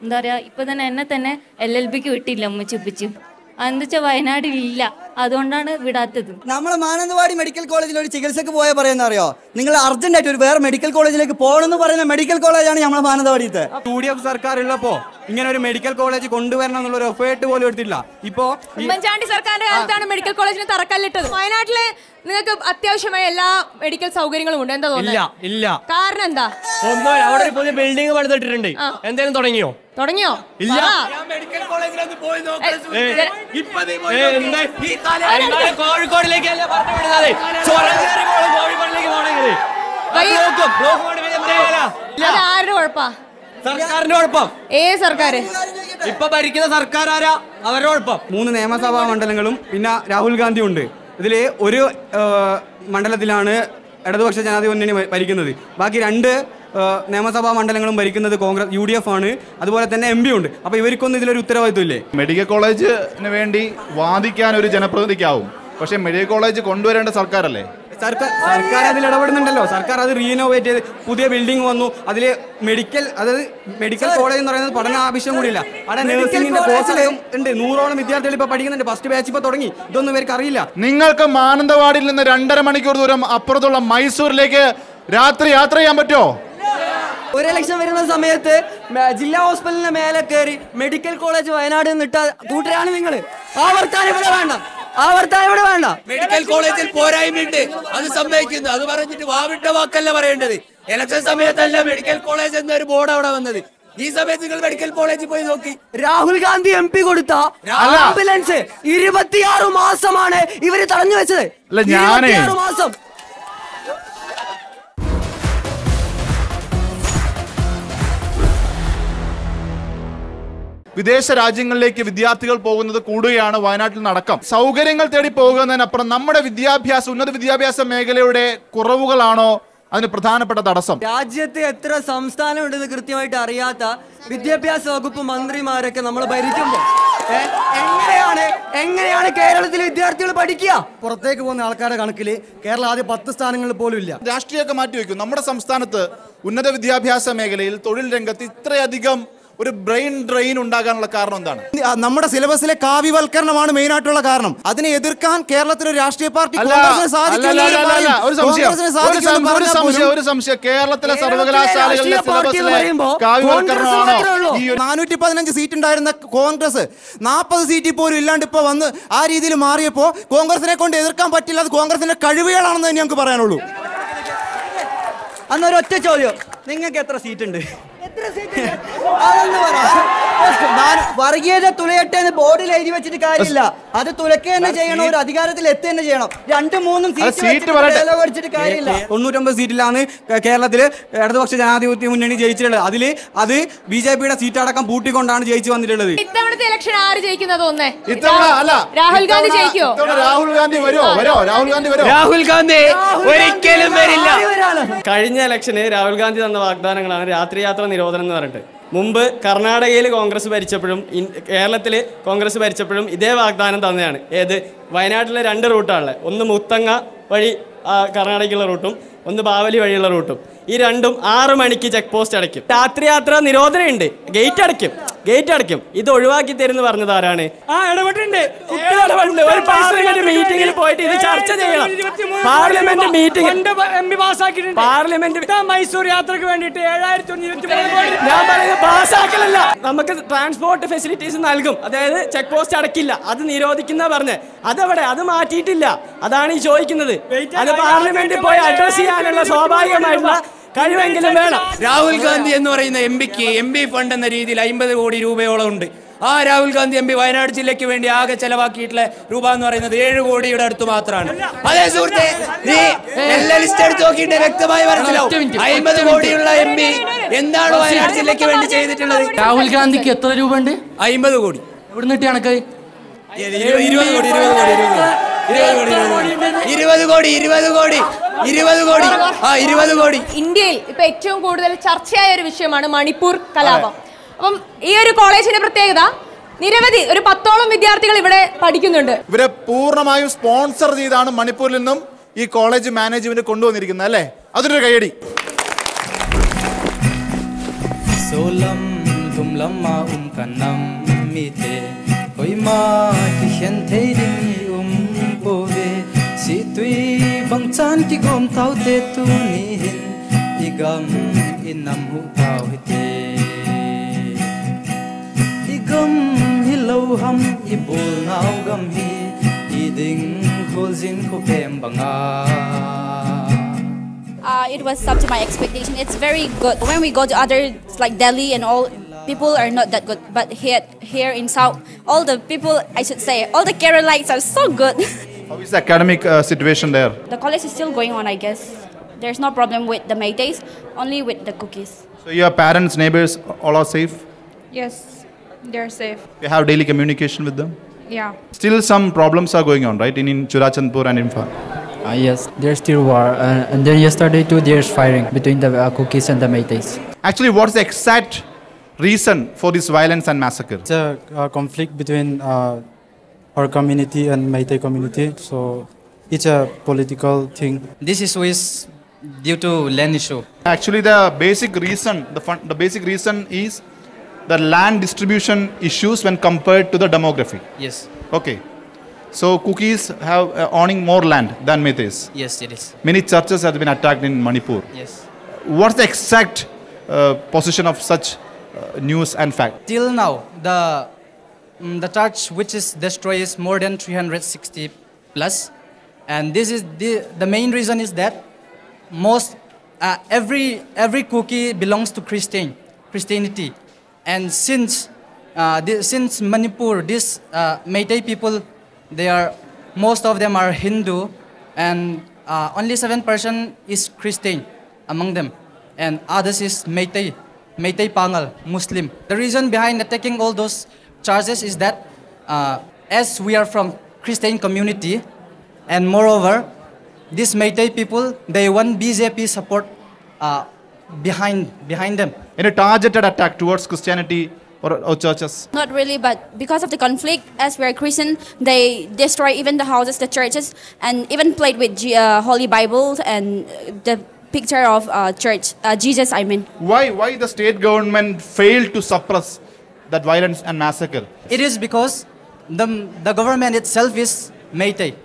Speaker 9: എന്താ പറയുക ഇപ്പം തന്നെ എന്നെ തന്നെ എൽ എൽ ബിക്ക് വിട്ടില്ല ഉമ്മച്ചി ഉപ്പിച്ചു എന്താ വെച്ചാൽ വയനാട്ടിലില്ല അതുകൊണ്ടാണ് വിടാത്തത്
Speaker 8: നമ്മളെ മാനന്തവാടി മെഡിക്കൽ കോളേജിൽ ഒരു ചികിത്സക്ക് പോയാൽ പറയുന്ന അറിയോ നിങ്ങൾ അർജന്റ് ആയിട്ട് ഒരു വേറെ മെഡിക്കൽ കോളേജിലേക്ക് പോകണമെന്ന് പറയുന്ന മെഡിക്കൽ കോളേജാണ് നമ്മളെ മാനന്തവാടിയത്തെ
Speaker 3: യു ഡി എഫ് സർക്കാർ ഉള്ളപ്പോ ഇങ്ങനെ ഒരു മെഡിക്കൽ കോളേജ് കൊണ്ടുവരണം എന്നുള്ള ഒരു എഫേർട്ട് പോലും എടുത്തില്ല ഇപ്പോ ഈ-
Speaker 6: ഉമ്മൻചാണ്ടി സർക്കാരിന്റെ കാലത്താണ് മെഡിക്കൽ കോളേജിന് തറക്കല്ലിട്ടത് വയനാട്ടില് നിങ്ങൾക്ക് അത്യാവശ്യമായ എല്ലാ മെഡിക്കൽ സൗകര്യങ്ങളും ഉണ്ട് എന്താ
Speaker 10: ഇല്ല
Speaker 6: തോന്നുന്നത്
Speaker 10: ഇല്ല
Speaker 6: കാരണം എന്താ
Speaker 10: ഒന്നും അവിടെ ഒരു പുതിയ ബിൽഡിംഗ് പണിതിട്ടിട്ടുണ്ട്
Speaker 6: ആ.
Speaker 10: എന്തേലും തുടങ്ങിയോ
Speaker 6: തുടങ്ങിയോ
Speaker 10: ഇല്ല.
Speaker 6: പറ.
Speaker 5: മെഡിക്കൽ കോളേജിലൊന്ന് പോയി
Speaker 6: ഏ,
Speaker 5: നോക്കണം
Speaker 6: ഏ,
Speaker 5: ഇപ്പൊ നീ പോയി
Speaker 10: ഏ,
Speaker 5: നോക്ക്.
Speaker 10: എന്താ?
Speaker 5: ഈ തല-
Speaker 10: എന്താണ് കോഴിക്കോടിലേക്കല്ലേ പറഞ്ഞു വിടുന്നത് ചുരം കയറി പോകണം കോഴിക്കോടിലേക്ക് പോകണമെങ്കിൽ
Speaker 6: വൈ-
Speaker 10: ബ്ലോക്കും ബ്ലോക്ക് കൊണ്ട് പിന്നെ എന്താ ചെയ്യാനാ?
Speaker 6: അത് ആരുടെ കുഴപ്പാ
Speaker 10: സർക്കാരിന്റെ കുഴപ്പം
Speaker 6: ഏത് സർക്കാര്
Speaker 10: ഇപ്പൊ ഭരിക്കുന്ന സർക്കാർ ആരാ അവരുടെ കുഴപ്പം
Speaker 3: മൂന്ന് നിയമസഭാ മണ്ഡലങ്ങളും പിന്നെ രാഹുൽ ഗാന്ധി ഉണ്ട് ഇതിൽ ഒരു ആ, മണ്ഡലത്തിലാണ് ഇടതുപക്ഷ ജനാധിപത്യ മുന്നണി ഭ- ഭരിക്കുന്നത് ബാക്കി രണ്ട് ആ, നിയമസഭാ മണ്ഡലങ്ങളും ഭരിക്കുന്നത് കോൺഗ്രസ് യു ഡി എഫ് ആണ് അതുപോലെ തന്നെ എം പി ഉണ്ട് അപ്പോൾ ഇവർക്കൊന്നും ഇതിലൊരു ഉത്തരവാദിത്വം ഇല്ലേ
Speaker 2: മെഡിക്കൽ കോളേജിന് വേണ്ടി വാദിക്കാൻ ഒരു ജനപ്രതിനിധിക്കാവും പക്ഷേ മെഡിക്കൽ കോളേജ് കൊണ്ടുവരേണ്ട സർക്കാരല്ലേ
Speaker 3: സർക്കാർ സർക്കാർ അതിൽ ഇടപെടുന്നുണ്ടല്ലോ സർക്കാർ അത് റീനോവേറ്റ് ചെയ്ത് പുതിയ ബിൽഡിംഗ് വന്നു അതിൽ മെഡിക്കൽ അതായത് മെഡിക്കൽ കോളേജ് എന്ന് പറയുന്നത് പഠന ആവശ്യം കൂടിയില്ല അവിടെ നഴ്സിംഗിന്റെ കോഴ്സ് ഉണ്ട് നൂറോളം വിദ്യാർത്ഥികൾ ഇപ്പൊ പഠിക്കുന്നുണ്ട് ഫസ്റ്റ് ബാച്ച് ഇപ്പൊ തുടങ്ങി ഇതൊന്നും ഇവർക്ക് അറിയില്ല
Speaker 2: നിങ്ങൾക്ക് മാനന്തവാടിയിൽ നിന്ന് രണ്ടര മണിക്കൂർ ദൂരം അപ്പുറത്തുള്ള മൈസൂരിലേക്ക് രാത്രി യാത്ര ചെയ്യാൻ പറ്റുമോ
Speaker 8: ഒരു ഇലക്ഷൻ വരുന്ന സമയത്ത് മ- ജില്ലാ ഹോസ്പിറ്റലിന് മേലെ കയറി മെഡിക്കൽ കോളേജ് വയനാട് നിട്ട കൂട്ടരാണ് നിങ്ങൾ ആ വർത്താനം ഇവിടെ വേണ്ട ആ വർത്താനം ഇവിടെ വേണ്ട
Speaker 5: മെഡിക്കൽ കോളേജിൽ പോരായ്മയുണ്ട് അത് സമ്മതിക്കുന്നു അത് പറഞ്ഞിട്ട് വാവിട്ട വാക്കല്ല പറയേണ്ടത് ഇലക്ഷൻ സമയത്തല്ല മെഡിക്കൽ കോളേജ് എന്നൊരു ബോർഡ് അവിടെ വന്നത് ഈ സമയത്ത് നിങ്ങൾ മെഡിക്കൽ കോളേജിൽ പോയി നോക്കി
Speaker 8: രാഹുൽ ഗാന്ധി എം പി കൊടുത്ത
Speaker 2: അല്ല.
Speaker 8: ആംബുലൻസ് ഇരുപത്തിയാറ് മാസമാണ് ഇവര് തടഞ്ഞു വെച്ചത്
Speaker 2: അല്ല, ഞാനേ-
Speaker 8: ഇരുപത്തിയാറ് മാസം
Speaker 2: വിദേശ രാജ്യങ്ങളിലേക്ക് വിദ്യാർത്ഥികൾ പോകുന്നത് കൂടുകയാണ് വയനാട്ടിൽ നടക്കം സൗകര്യങ്ങൾ തേടി പോകുന്നതിനപ്പുറം നമ്മുടെ വിദ്യാഭ്യാസ ഉന്നത വിദ്യാഭ്യാസ മേഖലയുടെ കുറവുകളാണോ അതിന് പ്രധാനപ്പെട്ട തടസ്സം
Speaker 8: രാജ്യത്ത് എത്ര സംസ്ഥാനം ഉണ്ടെന്ന് കൃത്യമായിട്ട് അറിയാത്ത വിദ്യാഭ്യാസ വകുപ്പ് മന്ത്രിമാരൊക്കെ നമ്മൾ ഭരിക്കുമ്പോ ഏ, എങ്ങനെയാണ് എങ്ങനെയാണ് കേരളത്തിലെ വിദ്യാർത്ഥികൾ പഠിക്കുക
Speaker 7: പുറത്തേക്ക് പോകുന്ന ആൾക്കാരുടെ കണക്കിൽ കേരളം ആദ്യം പത്ത് സ്ഥാനങ്ങളിൽ പോലും ഇല്ല
Speaker 2: രാഷ്ട്രീയമൊക്കെ മാറ്റിവെക്കും നമ്മുടെ സംസ്ഥാനത്ത് ഉന്നത വിദ്യാഭ്യാസ മേഖലയിൽ തൊഴിൽ രംഗത്ത് ഇത്രയധികം ഒരു ബ്രെയിൻ ഡ്രെയിൻ ഉണ്ടാകാനുള്ള കാരണം എന്താണ്
Speaker 11: നമ്മുടെ സിലബസിലെ കാവ്യവൽക്കരണമാണ് മെയിൻ ആയിട്ടുള്ള കാരണം അതിനെ എതിർക്കാൻ കേരളത്തിലെ ഒരു രാഷ്ട്രീയ പാർട്ടി
Speaker 2: അല്ല,
Speaker 11: കോൺഗ്രസിന്
Speaker 2: അല്ല,
Speaker 11: സാധിക്കുമെന്ന്
Speaker 2: അല്ല, അല്ല, അല്ല,
Speaker 11: പറയും.
Speaker 2: ഒരു സംശയം
Speaker 11: കോൺഗ്രസിന്
Speaker 2: ഒരു
Speaker 11: സാധിക്കുമെന്ന്
Speaker 2: സം- ഒരു
Speaker 11: പറഞ്ഞാൽ
Speaker 2: സംശയം
Speaker 11: പോലും
Speaker 2: ഒരു സംശയം കേരളത്തിലെ
Speaker 8: കേരളത്തിലെ
Speaker 2: സർവകലാശാലകളിലെ
Speaker 8: രാഷ്ട്രീയ പാർട്ടി എന്ന്
Speaker 2: സിലബസിലെ
Speaker 8: പറയുമ്പോ
Speaker 2: കാവ്യവൽക്കരണമാണോ
Speaker 8: കോൺഗ്രസ് മാത്രമേ ഉള്ളൂ.
Speaker 2: ഈ ഒരു-
Speaker 11: നാനൂറ്റി പതിനഞ്ച് സീറ്റ് ഉണ്ടായിരുന്ന കോൺഗ്രസ് നാൽപ്പത് സീറ്റിൽ പോലും ഇല്ലാണ്ട് ഇപ്പൊ വന്ന് ആ രീതിയിൽ മാറിയപ്പോ കോൺഗ്രസിനെ കൊണ്ട് എതിർക്കാൻ പറ്റില്ല അത് കോൺഗ്രസിന്റെ കഴിവുകളാണെന്ന് തന്നെ ഞങ്ങൾക്ക് പറയാനുള്ളൂ
Speaker 8: അന്ന് ഒരൊറ്റ ചോദ്യം നിങ്ങൾക്ക് എത്ര സീറ്റ് ഉണ്ട് എത്ര സീറ്റ് അതൊന്ന് പറ ഞാൻ വർഗീയത തുലയട്ടെ എന്ന് ബോർഡിൽ എഴുതി വെച്ചിട്ട് കാര്യമില്ല അത് തുലക്കുക തന്നെ ചെയ്യണം ഒരു അധികാരത്തിൽ എത്തുക തന്നെ ചെയ്യണം രണ്ടും മൂന്നും
Speaker 2: അത്
Speaker 8: സീറ്റ്
Speaker 2: സീറ്റ്
Speaker 8: വെച്ചിട്ട്
Speaker 2: പറയട്ടെ.
Speaker 8: dialogue അടിച്ചിട്ട് കാര്യമില്ല
Speaker 3: തൊണ്ണൂറ്റൊമ്പത് സീറ്റിലാണ് കേരളത്തിൽ ഇടതുപക്ഷ ജനാധിപത്യ മുന്നണി ജയിച്ചിട്ടുള്ളത് അതിൽ അത് ബി ജെ പിയുടെ സീറ്റ് അടക്കം പൂട്ടിക്കൊണ്ടാണ് ജയിച്ചു വന്നിട്ടുള്ളത്
Speaker 6: ഇത്തവണത്തെ ഇലക്ഷൻ ആര് ജയിക്കുന്ന തോന്നേ
Speaker 2: ഇത്തവണ അല്ല
Speaker 6: രാഹുൽ ഗാന്ധി
Speaker 2: ഇത്തവണ-
Speaker 6: ജയിക്കോ
Speaker 2: ഇത്തവണ രാഹുൽ ഗാന്ധി വരുമോ വരോ രാഹുൽ ഗാന്ധി വരുമോ
Speaker 5: രാഹുൽ ഗാന്ധി ഒരിക്കലും വരില്ല
Speaker 10: കഴിഞ്ഞ ഇലക്ഷന് രാഹുൽ ഗാന്ധി തന്ന വാഗ്ദാനങ്ങളാണ് രാത്രിയാത്ര നിരോധനം എന്ന് പറഞ്ഞിട്ട് മുമ്പ് കർണാടകയിൽ കോൺഗ്രസ് ഭരിച്ചപ്പോഴും ഇൻ- കേരളത്തിൽ കോൺഗ്രസ് ഭരിച്ചപ്പോഴും ഇതേ വാഗ്ദാനം തന്നെയാണ് ഏത് വയനാട്ടിലെ രണ്ട് റൂട്ടാണുള്ളത് ഒന്ന് മുത്തങ്ങ വഴി ആ, കർണാടകയ്ക്കുള്ള റൂട്ടും ഒന്ന് ബാവലി വഴിയുള്ള റൂട്ടും ഈ രണ്ടും ആറ് മണിക്ക് ചെക്ക് പോസ്റ്റ് അടയ്ക്കും രാത്രിയാത്ര നിരോധനമുണ്ട് ഗേറ്റ് അടയ്ക്കും ഗേറ്റ് അടയ്ക്കും ഇത് ഒഴിവാക്കി തരുന്ന പറഞ്ഞത് ആരാണ് ആ ഇടപെട്ടുണ്ട് കുട്ടി ഇടപെട്ടുണ്ട് ഒരു പാർലമെന്റ് മീറ്റിംഗിൽ പോയിട്ട് ഇത് ചർച്ച ചെയ്യണം പാർലമെന്റ് മീറ്റിംഗ് പാർലമെന്റ്
Speaker 12: മൈസൂർ യാത്രക്ക് വേണ്ടിയിട്ട് ഏഴായിരത്തി
Speaker 10: ഞാൻ പറയുന്നത് പാസ്സാക്കലല്ല നമുക്ക് ട്രാൻസ്പോർട്ട് ഫെസിലിറ്റീസ് നൽകും അതായത് ചെക്ക് പോസ്റ്റ് അടക്കില്ല അത് നിരോധിക്കുന്ന പറഞ്ഞ് അതെവിടെ അത് മാറ്റിയിട്ടില്ല അതാണ് ഈ ചോദിക്കുന്നത് അത് പാർലമെന്റിൽ പോയി അഡ്രസ് ചെയ്യാനുള്ള സ്വാഭാവികമായിട്ടുള്ള കഴിവെങ്കിലും വേണം
Speaker 5: രാഹുൽ ഗാന്ധി എന്ന് പറയുന്ന എം പിക്ക് എം പി ഫണ്ട് എന്ന രീതിയിൽ അമ്പത് കോടി രൂപയോളം ഉണ്ട് ആ രാഹുൽ ഗാന്ധി എം പി വയനാട് ജില്ലയ്ക്ക് വേണ്ടി ആകെ ചെലവാക്കിയിട്ടുള്ള രൂപ എന്ന് പറയുന്നത് ഏഴ് കോടിയുടെ അടുത്ത് മാത്രമാണ് അതേ സുഹൃത്തെ നീ എല്ലാ ലിസ്റ്റ് എടുത്ത് നോക്കിയിട്ട് വ്യക്തമായി മനസ്സിലാവും അമ്പത് കോടിയുള്ള എം പി എന്താണ് വയനാട് ജില്ലയ്ക്ക് വേണ്ടി ചെയ്തിട്ടുള്ളത്
Speaker 12: രാഹുൽ ഗാന്ധിക്ക് എത്ര രൂപ ഉണ്ട്
Speaker 5: അമ്പത് കോടി
Speaker 12: ഇവിടുന്ന് കിട്ടിയ കണക്ക്
Speaker 5: ഇരുപത് കോടി ഇരുപത് കോടി ഇരുപത് കോടി ഇരുപത് കോടി ഇരുപത് കോടി ഇരുപത് കോടി ആ ഇരുപത് കോടി
Speaker 6: ഇന്ത്യയിൽ ഇപ്പൊ ഏറ്റവും കൂടുതൽ ചർച്ചയായ ഒരു വിഷയമാണ് മണിപ്പൂർ കലാപം അപ്പം ഈ ഒരു കോളേജിന്റെ പ്രത്യേകത നിരവധി ഒരു പത്തോളം വിദ്യാർത്ഥികൾ ഇവിടെ പഠിക്കുന്നുണ്ട്
Speaker 2: ഇവരെ പൂർണ്ണമായും സ്പോൺസർ ചെയ്താണ് മണിപ്പൂരിൽ നിന്നും ഈ കോളേജ് മാനേജ്മെന്റ് കൊണ്ടുവന്നിരിക്കുന്നത് അല്ലേ അതിനൊരു കൈയടി
Speaker 13: सोलम तुम lama um kanam mi te Koi ma ki hian thei ding ni um po ve Si tui bang chan ki gom tau te tu ni hin Igam inam hu tau hi te Igam hi lo ham i bol nau gam hi I ding khol zin ko pem banga
Speaker 14: Uh, it was up to my expectation. It's very good. When we go to other like Delhi and all, people are not that good. But here, here in South, all the people, I should say, all the Keralites are so good.
Speaker 2: How is the academic uh, situation there?
Speaker 14: the college is still going on, I guess. There's no problem with the Maydays, only with the cookies.
Speaker 2: So your parents, neighbors, all are safe?
Speaker 15: Yes, they're safe.
Speaker 2: You have daily communication with them?
Speaker 15: Yeah.
Speaker 2: Still some problems are going on, right, in, in Churachandpur and Imphal?
Speaker 13: Uh, yes, there's still war. Uh, and then yesterday too, there's firing between the uh, cookies and the Meiteis.
Speaker 2: Actually, what's the exact reason for this violence and massacre?
Speaker 16: It's a uh, conflict between uh, our community and Meitei community, so it's a political thing.
Speaker 13: This is is due to land issue.
Speaker 2: Actually, the basic reason, the, fun, the basic reason is the land distribution issues when compared to the demography.
Speaker 13: Yes.
Speaker 2: Okay. So cookies have uh, owning more land than Meiteis.
Speaker 13: Yes, it is.
Speaker 2: Many churches have been attacked in Manipur.
Speaker 13: Yes.
Speaker 2: What's the exact uh, position of such uh, news and fact?
Speaker 13: Till now, the mm, the church which is destroyed is more than 360 plus, and this is the the main reason is that most uh, every every cookie belongs to Christian Christianity, and since uh, the, since Manipur, this uh, Meitei people, they are most of them are Hindu, and uh, only seven percent is Christian among them, and others is Meitei, Meitei Pangal, Muslim. The reason behind attacking all those charges is that uh, as we are from Christian community, and moreover, these Meitei people they want BJP support uh, behind behind them.
Speaker 2: Any targeted attack towards Christianity or, or churches?
Speaker 14: Not really, but because of the conflict, as we're Christian, they destroy even the houses, the churches, and even played with G- uh, holy Bibles and uh, the picture of uh, church, uh, Jesus, I mean.
Speaker 2: Why, why the state government failed to suppress that violence and massacre?
Speaker 13: It is because the, the government itself is Meitei.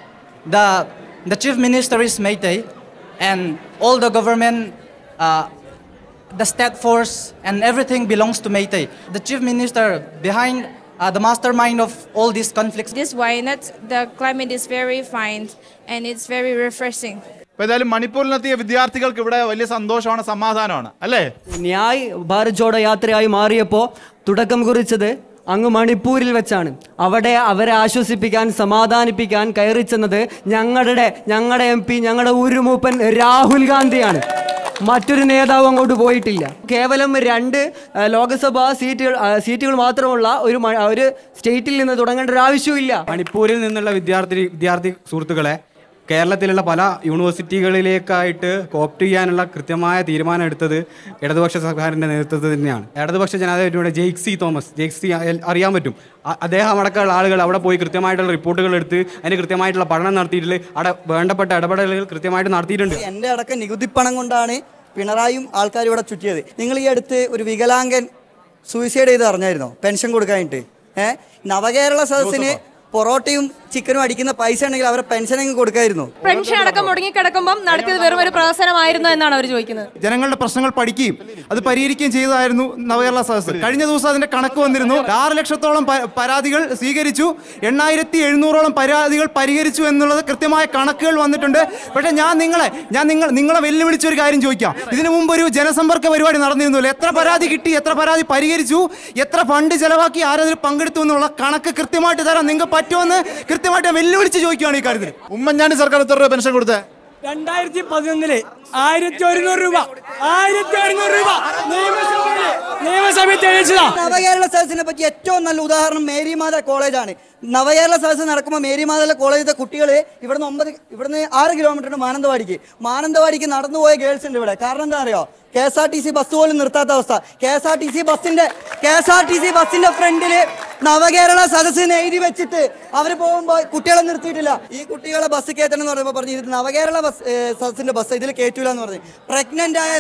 Speaker 13: The, the chief minister is Meitei, and all the government, uh, the state force, and everything belongs to Meitei. The chief minister behind uh, the mastermind of all these conflicts.
Speaker 15: This why not the climate is very fine and it's very refreshing.
Speaker 2: അപ്പോൾ ഏതായാലും മണിപ്പൂരിലെത്തിയ വിദ്യാർത്ഥികൾക്ക് ഇവിടെ വലിയ സന്തോഷമാണ് സമാധാനമാണ് അല്ലേ
Speaker 4: ന്യായ് ഭാരത് ജോഡോ യാത്രയായി മാറിയപ്പോൾ തുടക്കം കുറിച്ചത് അങ്ങ് മണിപ്പൂരിൽ വെച്ചാണ് അവിടെ അവരെ ആശ്വസിപ്പിക്കാൻ സമാധാനിപ്പിക്കാൻ കയറിച്ചെന്നത് ഞങ്ങളുടെ ഞങ്ങളുടെ എം പി ഞങ്ങളുടെ ഉരുമൂപ്പൻ രാഹുൽ ഗാന്ധിയാണ് മറ്റൊരു നേതാവ് അങ്ങോട്ട് പോയിട്ടില്ല കേവലം രണ്ട് ആ, ലോക്സഭാ സീറ്റുകൾ ആ, സീറ്റുകൾ മാത്രമുള്ള ഒരു മ- ഒരു സ്റ്റേറ്റിൽ നിന്ന് തുടങ്ങേണ്ട ഒരു ആവശ്യമില്ല
Speaker 3: മണിപ്പൂരിൽ നിന്നുള്ള വിദ്യാർത്ഥി വിദ്യാർത്ഥി സുഹൃത്തുക്കളെ കേരളത്തിലുള്ള പല യൂണിവേഴ്സിറ്റികളിലേക്കായിട്ട് കോപ്റ്റ് ചെയ്യാനുള്ള കൃത്യമായ തീരുമാനം എടുത്തത് ഇടതുപക്ഷ സർക്കാരിൻ്റെ നേതൃത്വത്തിൽ തന്നെയാണ് ഇടതുപക്ഷ ജനാധിപത്യയുടെ ജെയ്ക് സി തോമസ് ജെയ്ക് സി അ- അറിയാൻ പറ്റും അ- അദ്ദേഹം അടക്കമുള്ള ആളുകൾ അവിടെ പോയി കൃത്യമായിട്ടുള്ള റിപ്പോർട്ടുകൾ എടുത്ത് അതിന് കൃത്യമായിട്ടുള്ള പഠനം നടത്തിയിട്ട് അവിടെ വേണ്ടപ്പെട്ട ഇടപെടലുകൾ കൃത്യമായിട്ട് നടത്തിയിട്ടുണ്ട്
Speaker 17: എൻ്റെ അടക്കം നികുതിപ്പണം കൊണ്ടാണ് പിണറായും ആൾക്കാരും ഇവിടെ ചുറ്റിയത് നിങ്ങൾ ഈ അടുത്ത് ഒരു വികലാംഗൻ സൂയിസൈഡ് ചെയ്ത് അറിഞ്ഞായിരുന്നോ പെൻഷൻ കൊടുക്കാനായിട്ട് ഏഹ് നവകേരള സദസ്സിന് പൊറോട്ടയും ചിക്കനും അടിക്കുന്ന പൈസ ഉണ്ടെങ്കിൽ അവരെ പെൻഷൻ അങ്ങ് കൊടുക്കായിരുന്നു
Speaker 6: പെൻഷൻ അടക്കം മുടങ്ങിക്കിടക്കുമ്പം നടത്തിയത് വെറും ഒരു പ്രഹസനമായിരുന്നു എന്നാണ് അവർ ചോദിക്കുന്നത്
Speaker 11: ജനങ്ങളുടെ പ്രശ്നങ്ങൾ പഠിക്കുകയും അത് പരിഹരിക്കുകയും ചെയ്തതായിരുന്നു നവകേരള സദസ്സ് കഴിഞ്ഞ ദിവസം അതിന്റെ കണക്ക് വന്നിരുന്നു ആറ് ലക്ഷത്തോളം പ- പരാതികൾ സ്വീകരിച്ചു എണ്ണായിരത്തി എഴുന്നൂറോളം പരാതികൾ പരിഹരിച്ചു എന്നുള്ളത് കൃത്യമായ കണക്കുകൾ വന്നിട്ടുണ്ട് പക്ഷേ ഞാൻ നിങ്ങളെ ഞാൻ നിങ്ങൾ നിങ്ങളെ വെല്ലുവിളിച്ച ഒരു കാര്യം ചോദിക്കാം ഇതിനു മുമ്പ് ഒരു ജനസമ്പർക്ക പരിപാടി നടന്നിരുന്നല്ലോ എത്ര പരാതി കിട്ടി എത്ര പരാതി പരിഹരിച്ചു എത്ര ഫണ്ട് ചെലവാക്കി ആരതിൽ പങ്കെടുത്തു എന്നുള്ള കണക്ക് കൃത്യമായിട്ട് തരാൻ നിങ്ങൾക്ക് പറ്റുമെന്ന് കൃത്യമായിട്ട് ഞാൻ വെല്ലുവിളിച്ച് ചോദിക്കുകയാണ് ഈ കാര്യത്തിൽ
Speaker 2: ഉമ്മൻചാണ്ടി സർക്കാർ എത്ര രൂപ പെൻഷൻ കൊടുത്തേ
Speaker 12: രണ്ടായിരത്തി പതിനൊന്നില് ആയിരത്തി ഒരുന്നൂറ് രൂപ ആയിരത്തി ഒരുന്നൂറ് രൂപ നിയമസഭയില് നിയമസഭയിൽ തെളിയിച്ചതാ
Speaker 17: നവകേരള സദസ്സിനെ പറ്റി ഏറ്റവും നല്ല ഉദാഹരണം മേരിമാത കോളേജാണ് നവകേരള സദസ്സ് നടക്കുമ്പോൾ മേരിമാതയിലെ കോളേജിലെ കുട്ടികൾ ഇവിടുന്ന് ഒമ്പത് ഇവിടുന്ന് ആറ് കിലോമീറ്റർ ഉണ്ട് മാനന്തവാടിക്ക് മാനന്തവാടിക്ക് നടന്നു പോയ ഗേൾസ് ഉണ്ട് ഇവിടെ കാരണം എന്താ അറിയോ K S R T C bus പോലും നിർത്താത്ത അവസ്ഥ K S R T C ബസ്സിന്റെ K S R T C ബസ്സിന്റെ ഫ്രണ്ടില് നവകേരള സദസ്സിന് എഴുതി വെച്ചിട്ട് അവർ പോകുമ്പോൾ കുട്ടികളെ നിർത്തിയിട്ടില്ല ഈ കുട്ടികളെ ബസ് കയറ്റണം എന്ന് പറയുമ്പോൾ പറഞ്ഞു ഇത് നവകേരള ബസ് ഏ, സദസ്സിന്റെ ബസ് ഇതിൽ കയറ്റൂല എന്ന് പറഞ്ഞു പ്രഗ്നന്റ് ആയ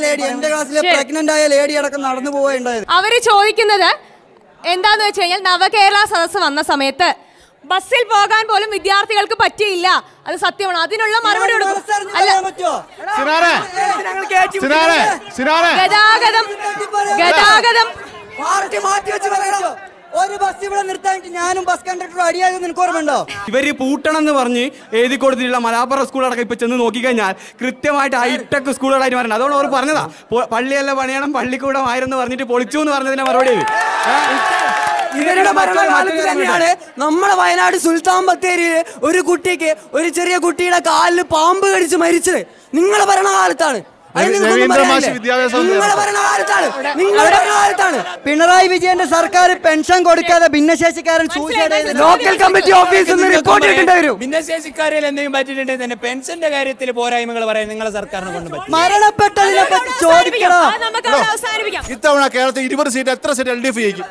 Speaker 17: ലേഡി എന്റെ ക്ലാസ്സിലെ
Speaker 6: ശരി.
Speaker 17: പ്രഗ്നന്റ് ആയ ലേഡി അടക്കം നടന്നു പോവുകയുണ്ടായത്
Speaker 6: അവര് ചോദിക്കുന്നത് എന്താന്ന് വെച്ച് കഴിഞ്ഞാൽ നവകേരള സദസ്സ് വന്ന സമയത്ത് ബസ്സിൽ പോകാൻ പോലും വിദ്യാർത്ഥികൾക്ക് പറ്റിയില്ല അത് സത്യമാണ് അതിനുള്ള മറുപടി കൊടുക്കും അല്ല
Speaker 2: സിനാറെ സിനാറെ സിനാറെ
Speaker 6: ഗതാഗതം ഗതാഗതം
Speaker 17: പാർട്ടി മാറ്റി വെച്ച് പറയണോ ഒരു ബസ് ഇവിടെ നിർത്താൻ ഞാനും ബസ് കണ്ടക്ടറും അടിയായത് നിനക്ക് ഓർമ്മയുണ്ടോ
Speaker 3: ഇവര് പൂട്ടണം എന്ന് പറഞ്ഞ് എഴുതി കൊടുത്തിട്ടുള്ള മലാപ്പുറം സ്കൂളടക്കം ഇപ്പൊ ചെന്ന് നോക്കിക്കഴിഞ്ഞാൽ കൃത്യമായിട്ട് ഹൈടെക് സ്കൂളുകളായിട്ട് മാറണം അതുകൊണ്ട് അവർ പറഞ്ഞതാ പൊ- പള്ളിയല്ല പണിയണം പള്ളിക്കൂടമായിരുന്നു പറഞ്ഞിട്ട് പൊളിച്ചു എന്ന് പറഞ്ഞതിന്റെ മറുപടി ഇത്.
Speaker 8: ഇവരുടെ ഭരണകാലത്ത് തന്നെയാണ് നമ്മുടെ വയനാട് സുൽത്താൻ ബത്തേരിയിൽ ഒരു കുട്ടിക്ക് ഒരു ചെറിയ കുട്ടിയുടെ കാലിൽ പാമ്പ് കടിച്ച് മരിച്ചത് നിങ്ങളുടെ ഭരണകാലത്താണ് അത് നിങ്ങൾക്കൊന്നും
Speaker 2: രവീന്ദ്ര മാഷ്
Speaker 8: പറയാനില്ലേ?
Speaker 2: വിദ്യാഭ്യാസ മന്ത്രി
Speaker 8: നിങ്ങളുടെ ഭരണകാലത്താണ് നിങ്ങളുടെ ഭരണകാലത്താണ്
Speaker 17: പിണറായി വിജയന്റെ സർക്കാർ പെൻഷൻ കൊടുക്കാതെ ഭിന്നശേഷിക്കാരൻ സൂസൈഡ് ചെയ്ത്
Speaker 8: ലോക്കൽ കമ്മിറ്റി ഓഫീസിൽ നിന്ന് റിപ്പോർട്ട് ഇട്ടിട്ട് വരും
Speaker 5: ഭിന്നശേഷിക്കാരിൽ എന്തെങ്കിലും പറ്റിയിട്ടുണ്ടെങ്കിൽ തന്നെ പെൻഷന്റെ കാര്യത്തിൽ പോരായ്മകൾ പറയാൻ നിങ്ങളെ സർക്കാരിനെ കൊണ്ട് പറ്റും
Speaker 17: മരണപ്പെട്ടതിനെ പറ്റി ചോദിക്കണം
Speaker 6: അത് നമുക്ക് അവിടെ അവസാനിപ്പിക്കാം
Speaker 2: ഇത്തവണ കേരളത്തിൽ ഇരുപത് സീറ്റ് എത്ര സീറ്റ് എൽ ഡി എഫ് ജയിക്കും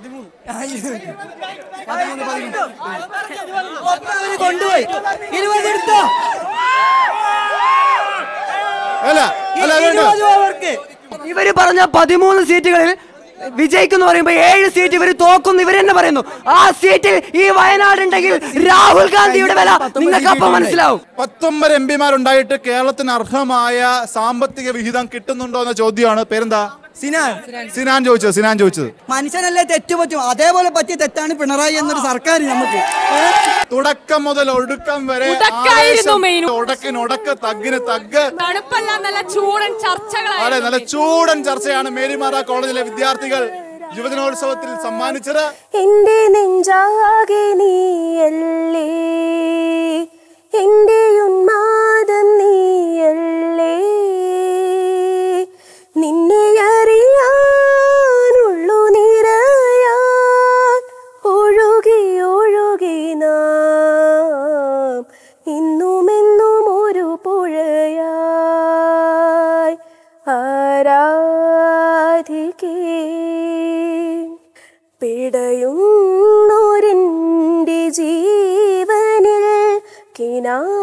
Speaker 17: അവര് കൊണ്ടുപോയി ഇരുപത് എടുത്തോ
Speaker 2: അല്ല അല്ല അതുകൊണ്ട്
Speaker 8: ഇരുപതും അവർക്ക് ഇവര് പറഞ്ഞ പതിമൂന്ന് സീറ്റുകളിൽ വിജയിക്കുന്നു പറയുമ്പോ ഏഴ് സീറ്റ് ഇവര് തോക്കുന്നു ഇവർ തന്നെ പറയുന്നു ആ സീറ്റിൽ ഈ വയനാട് ഉണ്ടെങ്കിൽ രാഹുൽ ഗാന്ധിയുടെ വില നിങ്ങൾക്ക് അപ്പം മനസ്സിലാവും
Speaker 2: പത്തൊമ്പത് എം പിമാരുണ്ടായിട്ട് കേരളത്തിന് അർഹമായ സാമ്പത്തിക വിഹിതം കിട്ടുന്നുണ്ടോ എന്ന ചോദ്യമാണ് പേരെന്താ
Speaker 17: സിനാൻ
Speaker 2: സിനാൻ ചോദിച്ചത് സിനാൻ ചോദിച്ചത്
Speaker 17: മനുഷ്യനല്ലേ തെറ്റ് പറ്റും അതേപോലെ പറ്റിയ തെറ്റാണ് പിണറായി എന്നൊരു സർക്കാർ നമുക്ക്
Speaker 2: തുടക്കം മുതൽ ഒടുക്കം വരെ
Speaker 6: ഉടക്കായിരുന്നു
Speaker 2: ആവേശം,
Speaker 6: മെയിൻ.
Speaker 2: ഉടക്കിന് ഉടക്ക് തഗ്ഗിന് തഗ്
Speaker 6: തണുപ്പല്ല നല്ല ചൂടൻ
Speaker 2: അതെ
Speaker 6: ചർച്ചകളായിരുന്നു
Speaker 2: നല്ല ചൂടൻ ചർച്ചയാണ് മേരിമാറ കോളേജിലെ വിദ്യാർത്ഥികൾ യുവജനോത്സവത്തിൽ സമ്മാനിച്ചത്
Speaker 18: എന്റെ നെഞ്ചാകെ നീയല്ലേ എന്റെ ഉന്മാദം നീയല്ലേ നിന്നെ അറിയാനുള്ളു നിറയാൻ ഒഴുകി ഒഴുകി നാം ഇന്നുമെന്നും ഒരു പുഴയായി ആരാധിക്കേ പിടയുന്നൊരെൻ്റെ ജീവനിൽ കിനാ